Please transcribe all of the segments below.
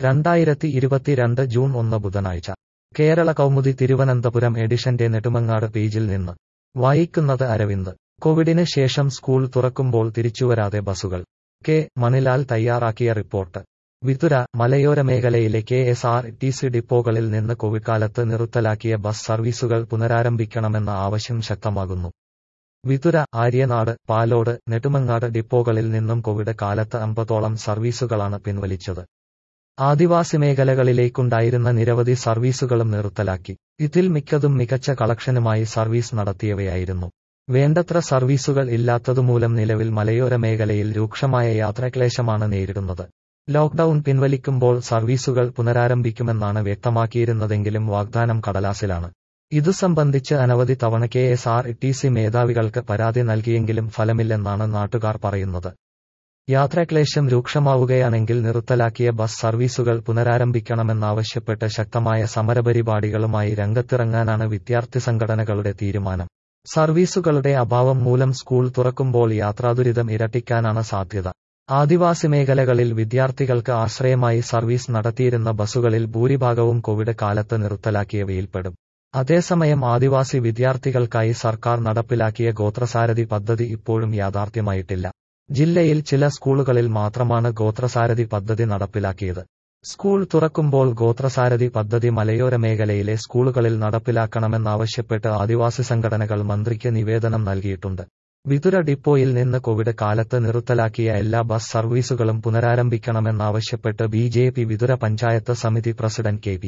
രണ്ടായിരത്തി ഇരുപത്തിരണ്ട് ജൂൺ ഒന്ന് ബുധനാഴ്ച കേരള കൗമുദി തിരുവനന്തപുരം എഡിഷന്റെ നെടുമങ്ങാട് പേജിൽ നിന്ന് വായിക്കുന്നത് അരവിന്ദ് കോവിഡിന് ശേഷം സ്കൂൾ തുറക്കുമ്പോൾ തിരിച്ചുവരാതെ ബസുകൾ കെ മണിലാൽ തയ്യാറാക്കിയ റിപ്പോർട്ട് വിതുര മലയോര മേഖലയിലെ K S R T C ഡിപ്പോകളിൽ നിന്ന് കോവിഡ് കാലത്ത് നിർത്തലാക്കിയ ബസ് സർവീസുകൾ പുനരാരംഭിക്കണമെന്ന ആവശ്യം ശക്തമാകുന്നു വിതുര ആര്യനാട് പാലോട് നെടുമങ്ങാട് ഡിപ്പോകളിൽ നിന്നും കോവിഡ് കാലത്ത് അമ്പതോളം സർവീസുകളാണ് പിൻവലിച്ചത് ആദിവാസി മേഖലകളിലേക്കുണ്ടായിരുന്ന നിരവധി സർവീസുകളും നിർത്തലാക്കി ഇതിൽ മിക്കതും മികച്ച കളക്ഷനുമായി സർവീസ് നടത്തിയവയായിരുന്നു വേണ്ടത്ര സർവീസുകൾ ഇല്ലാത്തതുമൂലം നിലവിൽ മലയോര മേഖലയിൽ രൂക്ഷമായ യാത്രാക്ലേശമാണ് നേരിടുന്നത് ലോക്ഡൌൺ പിൻവലിക്കുമ്പോൾ സർവീസുകൾ പുനരാരംഭിക്കുമെന്നാണ് വ്യക്തമാക്കിയിരുന്നതെങ്കിലും വാഗ്ദാനം കടലാസിലാണ് ഇതു സംബന്ധിച്ച് അനവധി തവണ K S R T C മേധാവികൾക്ക് പരാതി നൽകിയെങ്കിലും ഫലമില്ലെന്നാണ് നാട്ടുകാർ പറയുന്നത് യാത്രാക്ലേശം രൂക്ഷമാവുകയാണെങ്കിൽ നിർത്തലാക്കിയ ബസ് സർവീസുകൾ പുനരാരംഭിക്കണമെന്നാവശ്യപ്പെട്ട് ശക്തമായ സമരപരിപാടികളുമായി രംഗത്തിറങ്ങാനാണ് വിദ്യാർത്ഥി സംഘടനകളുടെ തീരുമാനം സർവീസുകളുടെ അഭാവം മൂലം സ്കൂൾ തുറക്കുമ്പോൾ യാത്രാദുരിതം ഇരട്ടിക്കാനാണ് സാധ്യത ആദിവാസി മേഖലകളിൽ വിദ്യാർത്ഥികൾക്ക് ആശ്രയമായി സർവീസ് നടത്തിയിരുന്ന ബസുകളിൽ ഭൂരിഭാഗവും കോവിഡ് കാലത്ത് നിർത്തലാക്കിയവയിൽപ്പെടും അതേസമയം ആദിവാസി വിദ്യാർത്ഥികൾക്കായി സർക്കാർ നടപ്പിലാക്കിയ ഗോത്രസാരഥി പദ്ധതി ഇപ്പോഴും യാഥാർത്ഥ്യമായിട്ടില്ല ജില്ലയിൽ ചില സ്കൂളുകളിൽ മാത്രമാണ് ഗോത്രസാരഥി പദ്ധതി നടപ്പിലാക്കിയത് സ്കൂൾ തുറക്കുമ്പോൾ ഗോത്രസാരഥി പദ്ധതി മലയോര മേഖലയിലെ സ്കൂളുകളിൽ നടപ്പിലാക്കണമെന്നാവശ്യപ്പെട്ട് ആദിവാസി സംഘടനകൾ മന്ത്രിക്ക് നിവേദനം നൽകിയിട്ടുണ്ട് വിതുര ഡിപ്പോയിൽ നിന്ന് കോവിഡ് കാലത്ത് നിർത്തലാക്കിയ എല്ലാ ബസ് സർവീസുകളും പുനരാരംഭിക്കണമെന്നാവശ്യപ്പെട്ട് B J P Vithura panchayat സമിതി president K P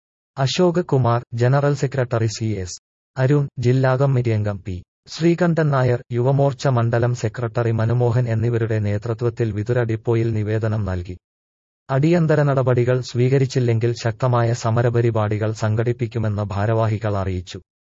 Ashok Kumar general secretary C S Arun ജില്ലാ കമ്മിറ്റി അംഗം പി ശ്രീകണ്ഠൻ നായർ യുവമോർച്ച മണ്ഡലം സെക്രട്ടറി മനമോഹൻ എന്നിവരുടെ നേതൃത്വത്തിൽ വിതുര ഡിപ്പോയിൽ നിവേദനം നൽകി അടിയന്തര നടപടികൾ സ്വീകരിച്ചില്ലെങ്കിൽ ശക്തമായ സമരപരിപാടികൾ സംഘടിപ്പിക്കുമെന്ന് ഭാരവാഹികൾ അറിയിച്ചു